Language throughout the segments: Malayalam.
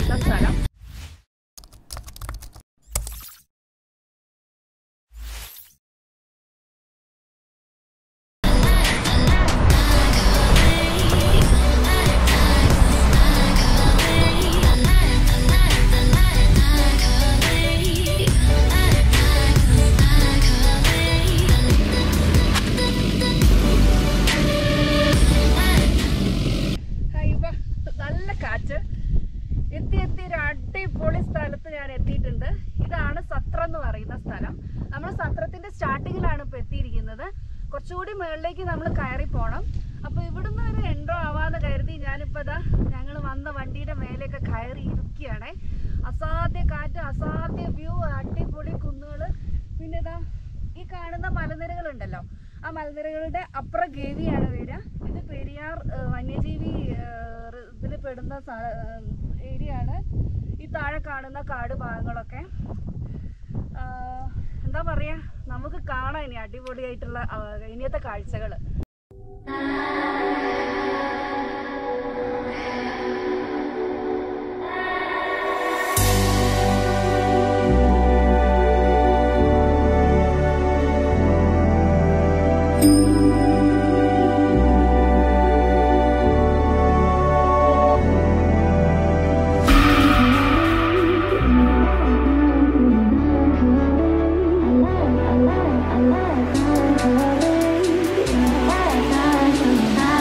പറയുന്ന സ്ഥലം ഹായ്, വാ. നല്ല കാറ്റ് എത്തി എത്തി ഒരു അടിപൊളി സ്ഥലത്ത് ഞാൻ എത്തിയിട്ടുണ്ട് ഇതാണ് സത്രം എന്ന് പറയുന്ന സ്ഥലം നമ്മൾ സത്രത്തിന്റെ സ്റ്റാർട്ടിങ്ങിലാണ് ഇപ്പൊ എത്തിയിരിക്കുന്നത് കുറച്ചുകൂടി മുകളിലേക്ക് നമ്മൾ കയറി പോണം അപ്പൊ ഇവിടുന്ന് ഒരു എൻട്രോ ആവാന്ന് കരുതി ഞാനിപ്പോ ഇതാ ഞങ്ങൾ വന്ന വണ്ടിയുടെ മേലെയൊക്കെ കയറി ഇരിക്കുകയാണേ അസാധ്യ കാറ്റ് അസാധ്യ വ്യൂ അടിപൊളി കുന്നുകള് പിന്നെ ഇതാ ഈ കാണുന്ന മലനിരകളുണ്ടല്ലോ ആ മലനിരകളുടെ അപ്പുറ ഗേവിയാണ് വരിക ഇത് പെരിയാർ ഏഹ്, വന്യജീവി ഇതിൽ പെടുന്ന ഏരിയ ആണ് ഈ താഴെ കാണുന്ന കാട് ഭാഗങ്ങളൊക്കെ ആഹ്, എന്താ പറയാ നമുക്ക് കാണാം ഇനി അടിപൊളിയായിട്ടുള്ള ആഹ്, ഇനിയത്തെ കാഴ്ചകൾ I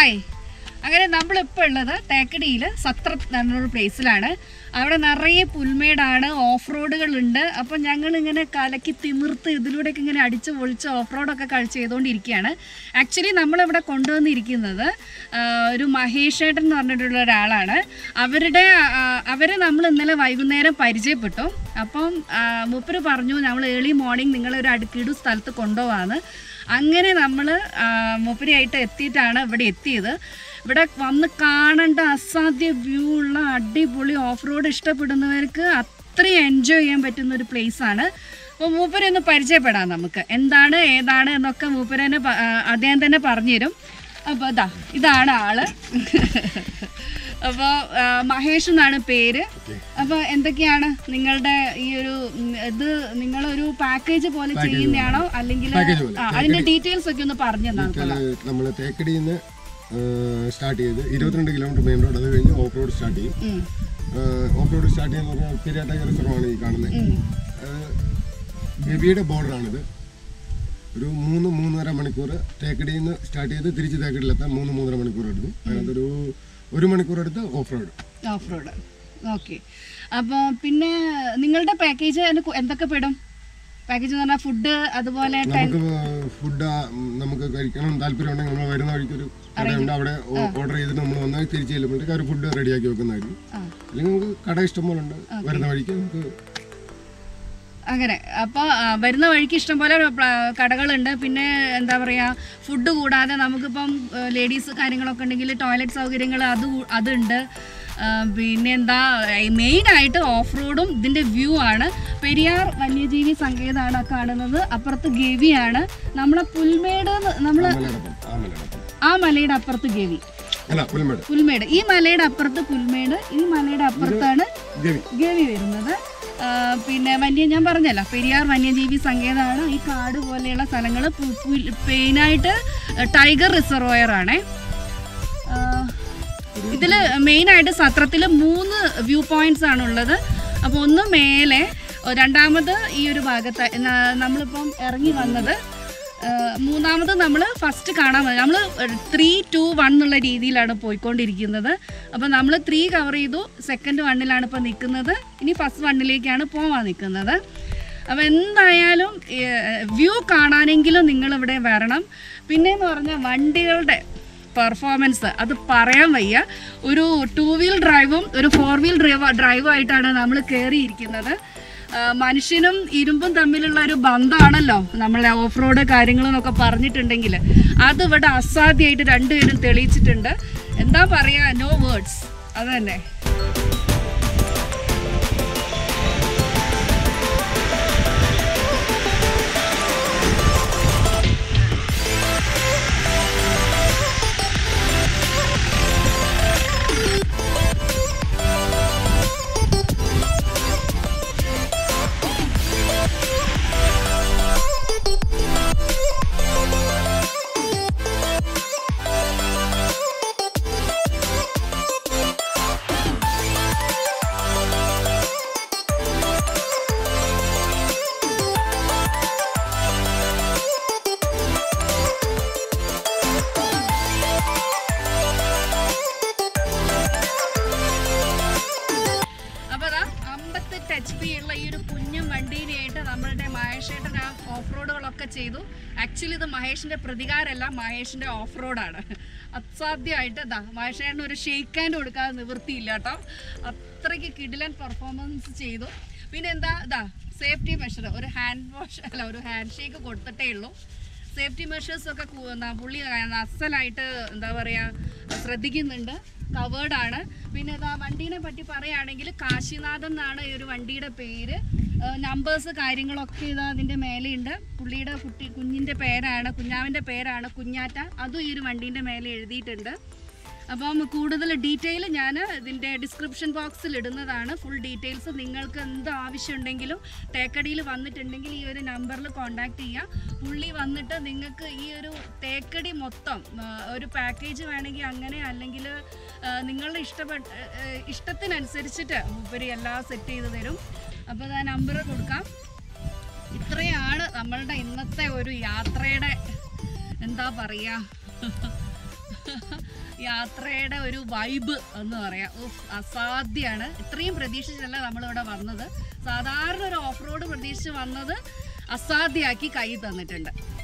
ഹായ് അങ്ങനെ നമ്മളിപ്പോൾ ഉള്ളത് തേക്കടിയിൽ സത്ര എന്നൊരു പ്ലേസിലാണ് അവിടെ നിറയെ പുൽമേടാണ് ഓഫ് റോഡുകളുണ്ട് അപ്പം ഞങ്ങൾ ഇങ്ങനെ കലക്കി തിമിർത്ത് ഇതിലൂടെയൊക്കെ ഇങ്ങനെ അടിച്ച് പൊളിച്ച് ഓഫ് റോഡൊക്കെ കളിച്ച് ചെയ്തുകൊണ്ടിരിക്കുകയാണ് ആക്ച്വലി നമ്മളിവിടെ കൊണ്ടുവന്നിരിക്കുന്നത് ആ, ഒരു മഹേഷ് ഏട്ടൻ എന്ന് പറഞ്ഞിട്ടുള്ള ഒരാളാണ് അവരുടെ അവരെ നമ്മൾ ഇന്നലെ വൈകുന്നേരം പരിചയപ്പെട്ടു അപ്പം ആ, മൂപ്പര് പറഞ്ഞു നമ്മൾ ഏർലി മോർണിംഗ് നിങ്ങളൊരു അടുക്കിടു സ്ഥലത്ത് കൊണ്ടുപോകാന്ന് അങ്ങനെ നമ്മൾ മൂപ്പരിയായിട്ട് എത്തിയിട്ടാണ് ഇവിടെ എത്തിയത് ഇവിടെ വന്ന് കാണേണ്ട അസാധ്യ വ്യൂ ഉള്ള അടിപൊളി ഓഫ് റോഡ് ഇഷ്ടപ്പെടുന്നവർക്ക് അത്രയും എൻജോയ് ചെയ്യാൻ പറ്റുന്ന ഒരു place ആണ് അപ്പോൾ മൂപ്പരെ ഒന്ന് പരിചയപ്പെടാം നമുക്ക് എന്താണ് ഏതാണ് എന്നൊക്കെ മൂപ്പരനെ പ- ആ, അദ്ദേഹം തന്നെ പറഞ്ഞുതരും അപ്പോൾ ഇതാ ഇതാണ് ആള് അപ്പോൾ മഹേഷ് എന്നാണ് പേര് അപ്പോൾ എന്തൊക്കെയാണ് നിങ്ങളുടെ ഈ ഒരു ഉം, ഇത് നിങ്ങളൊരു പാക്കേജ് പോലെ ചെയ്യുന്നതാണോ അല്ലെങ്കിൽ Package പോലെ. ആ, അതിന്റെ ഡീറ്റെയിൽസ് ഒക്കെ ഒന്ന് പറഞ്ഞു തന്നാ നമ്മൾ തേക്കടിയിൽ നിന്ന് സ്റ്റാർട്ട് ചെയ്ത് ഇരുപത്തിരണ്ട് കിലോമീറ്റർ മെയിൻ റോഡ് അത് കഴിഞ്ഞ് ഓഫ് റോഡ് സ്റ്റാർട്ട് ചെയ്യും ഉം, ഓഫ് റോഡ് സ്റ്റാർട്ട് ചെയ്യുന്ന പറഞ്ഞാൽ പെരിയാട്ട റിസർവാണ് ഈ കാണുന്നത് ഉം. ഗവിയുടെ ബോർഡറാണിത് ഒരു മൂന്ന് മൂന്നര മണിക്കൂർ തേക്കടിയിൽ നിന്ന് സ്റ്റാർട്ട് ചെയ്ത് തിരിച്ച് തേക്കടിയിലെത്താൻ മൂന്ന് മൂന്നര മണിക്കൂർ എടുക്കും അതിനകത്തൊരു ഒരു മണിക്കൂർ എടുത്ത് off road off road okay അപ്പോൾ പിന്നെ നിങ്ങളുടെ പാക്കേജ് എന്തൊക്കെ പെടും പാക്കേജ് എന്ന് പറഞ്ഞാൽ ഫുഡ് അതുപോലെ ടെൻ നമുക്ക് ഫുഡ് നമുക്ക് കഴിക്കണം താല്പര്യം ഉണ്ടെങ്കിൽ നമ്മൾ വരുന്ന വഴിക്ക് ഒരു കടയുണ്ട് അവിടെ ഓർഡർ ചെയ്തിട്ട് നമ്മൾ വന്നാൽ തിരിച്ച് ചെല്ലുമ്പോഴത്തേക്ക് അവർ ഫുഡ് റെഡിയാക്കി വെക്കുന്നതായിരിക്കും ആ. അല്ലെങ്കിൽ നമുക്ക് കട ഇഷ്ടം പോലെ ഉണ്ട് വരുന്ന വഴിക്ക് നമുക്ക് അങ്ങനെ അപ്പോൾ വരുന്ന വഴിക്ക് ഇഷ്ടംപോലെ പ്ല- കടകളുണ്ട് പിന്നെ എന്താ പറയുക ഫുഡ് കൂടാതെ നമുക്കിപ്പം ലേഡീസ് കാര്യങ്ങളൊക്കെ ഉണ്ടെങ്കിൽ ടോയ്ലറ്റ് സൗകര്യങ്ങൾ അത് കൂ- അതുണ്ട് ആ, പിന്നെ എന്താ മെയിനായിട്ട് ഓഫ് റോഡും ഇതിൻ്റെ വ്യൂ ആണ് പെരിയാർ വന്യജീവി സങ്കേതമാണ് ആ കാണുന്നത് അപ്പുറത്ത് ഗവിയാണ് നമ്മളെ പുൽമേട് നമ്മൾ ആമലടപ്പം ആമലടപ്പം ആ മലയുടെ അപ്പുറത്ത് ഗവി അല്ല പുൽമേട് പുൽമേട് ഈ മലയുടെ അപ്പുറത്ത് പുൽമേട് ഈ മലയുടെ അപ്പുറത്താണ് ഗവി ഗവി വരുന്നത് ആ, പിന്നെ വന്യ ഞാൻ പറഞ്ഞല്ലോ പെരിയാർ വന്യജീവി സങ്കേതമാണ് ഈ കാട് പോലെയുള്ള സ്ഥലങ്ങൾ മെയിനായിട്ട് ടൈഗർ റിസർവോയർ ആണേ ഇതിൽ മെയിനായിട്ട് സത്രത്തിൽ മൂന്ന് വ്യൂ പോയിന്റ്സ് ആണുള്ളത് അപ്പോൾ ഒന്ന് മേലെ രണ്ടാമത് ഈ ഒരു ഭാഗത്ത് ന- നമ്മളിപ്പം ഇറങ്ങി വന്നത് ആ, മൂന്നാമത് നമ്മൾ ഫസ്റ്റ് കാണാൻ നമ്മൾ ത്രീ ടു വൺ എന്നുള്ള രീതിയിലാണ് പോയിക്കൊണ്ടിരിക്കുന്നത് അപ്പോൾ നമ്മൾ ത്രീ കവർ ചെയ്തു സെക്കൻഡ് വണ്ണിലാണ് ഇപ്പോൾ നിൽക്കുന്നത് ഇനി ഫസ്റ്റ് വണ്ണിലേക്കാണ് പോവാൻ നിൽക്കുന്നത് അപ്പോൾ എന്തായാലും വ്യൂ കാണാനെങ്കിലും നിങ്ങളിവിടെ വരണം പിന്നെയെന്ന് പറഞ്ഞാൽ വണ്ടികളുടെ പെർഫോമൻസ് അത് പറയാൻ വയ്യ ഒരു ടൂ വീൽ ഡ്രൈവും ഒരു ഫോർ വീൽ ഡ്രൈവ് ഡ്രൈവും ആയിട്ടാണ് നമ്മൾ കയറിയിരിക്കുന്നത് ആ, മനുഷ്യനും ഇരുമ്പും തമ്മിലുള്ള ഒരു ബന്ധമാണല്ലോ നമ്മളെ ഓഫ് റോഡ് കാര്യങ്ങളെന്നൊക്കെ പറഞ്ഞിട്ടുണ്ടെങ്കിൽ അത് ഇവിടെ അസാധ്യമായിട്ട് രണ്ടുപേരും തെളിയിച്ചിട്ടുണ്ട് എന്താ പറയുക നോ വേർഡ്സ് അത് തന്നെ അപ്പോൾ അതാ അമ്പത്തെട്ട് എച്ച് പി ഉള്ള ഈ ഒരു കുഞ്ഞും വണ്ടീനെയായിട്ട് നമ്മളുടെ മഹേഷേട്ടൻ ആ ഓഫ് റോഡുകളൊക്കെ ചെയ്തു ആക്ച്വലി ഇത് മഹേഷിന്റെ പ്രതികാരമല്ല മഹേഷിന്റെ ഓഫ് റോഡാണ് അസാധ്യമായിട്ട് ഇതാ മഹേഷേട്ടന് ഒരു ഷെയ്ക്ക് ഹാൻഡ് കൊടുക്കാതെ നിവൃത്തിയില്ല കേട്ടോ അത്രയ്ക്ക് കിടിലൻ പെർഫോമൻസ് ചെയ്തു പിന്നെ എന്താ ഇതാ സേഫ്റ്റി മെഷർ ഒരു ഹാൻഡ് വാഷ് അല്ല ഒരു ഹാൻഡ് ഷേക്ക് കൊടുത്തിട്ടേ ഉള്ളൂ സേഫ്റ്റി മെഷേഴ്സ് ഒക്കെ കു- എന്താ പുള്ളി അസലായിട്ട് എന്താ പറയുക ശ്രദ്ധിക്കുന്നുണ്ട് കവേർഡ് ആണ് പിന്നെ ഇതാ വണ്ടീനെ പറ്റി പറയുകയാണെങ്കിൽ കാശിനാഥൻ എന്നാണ് ഈ ഒരു വണ്ടിയുടെ പേര് നമ്പേഴ്സ് കാര്യങ്ങളൊക്കെ ഇതാ അതിൻ്റെ മേലെയുണ്ട് പുള്ളിയുടെ കുട്ടി കുഞ്ഞിൻ്റെ പേരാണ് കുഞ്ഞാവിൻ്റെ പേരാണ് കുഞ്ഞാറ്റ അതും ഈ ഒരു വണ്ടീൻ്റെ മേലെ എഴുതിയിട്ടുണ്ട് അപ്പം കൂടുതൽ ഡീറ്റെയിൽ ഞാൻ ഇതിൻ്റെ ഡിസ്ക്രിപ്ഷൻ ബോക്സിൽ ഇടുന്നതാണ് ഫുൾ ഡീറ്റെയിൽസ് നിങ്ങൾക്ക് എന്ത് ആവശ്യമുണ്ടെങ്കിലും തേക്കടിയിൽ വന്നിട്ടുണ്ടെങ്കിൽ ഈ ഒരു നമ്പറിൽ കോൺടാക്ട് ചെയ്യുക പുള്ളി വന്നിട്ട് നിങ്ങൾക്ക് ഈ ഒരു തേക്കടി മൊത്തം ആ, ഒരു പാക്കേജ് വേണമെങ്കിൽ അങ്ങനെ അല്ലെങ്കിൽ ആ, നിങ്ങളുടെ ഇഷ്ടപ്പെട്ട ആ, ഇഷ്ടത്തിനനുസരിച്ചിട്ട് ഉപരി എല്ലാം സെറ്റ് ചെയ്ത് തരും അപ്പോൾ ആ നമ്പർ കൊടുക്കാം ഇത്രയാണ് നമ്മളുടെ ഇന്നത്തെ ഒരു യാത്രയുടെ എന്താ പറയുക യാത്രയുടെ ഒരു വൈബ് എന്ന് പറയാം ഉഫ്, അസാധ്യമാണ് ഇത്രയും പ്രതീക്ഷിച്ചല്ല നമ്മളിവിടെ വന്നത് സാധാരണ ഒരു ഓഫ് റോഡ് പ്രതീക്ഷിച്ച് വന്നത് അസാധ്യമാക്കി കൈ തന്നിട്ടുണ്ട്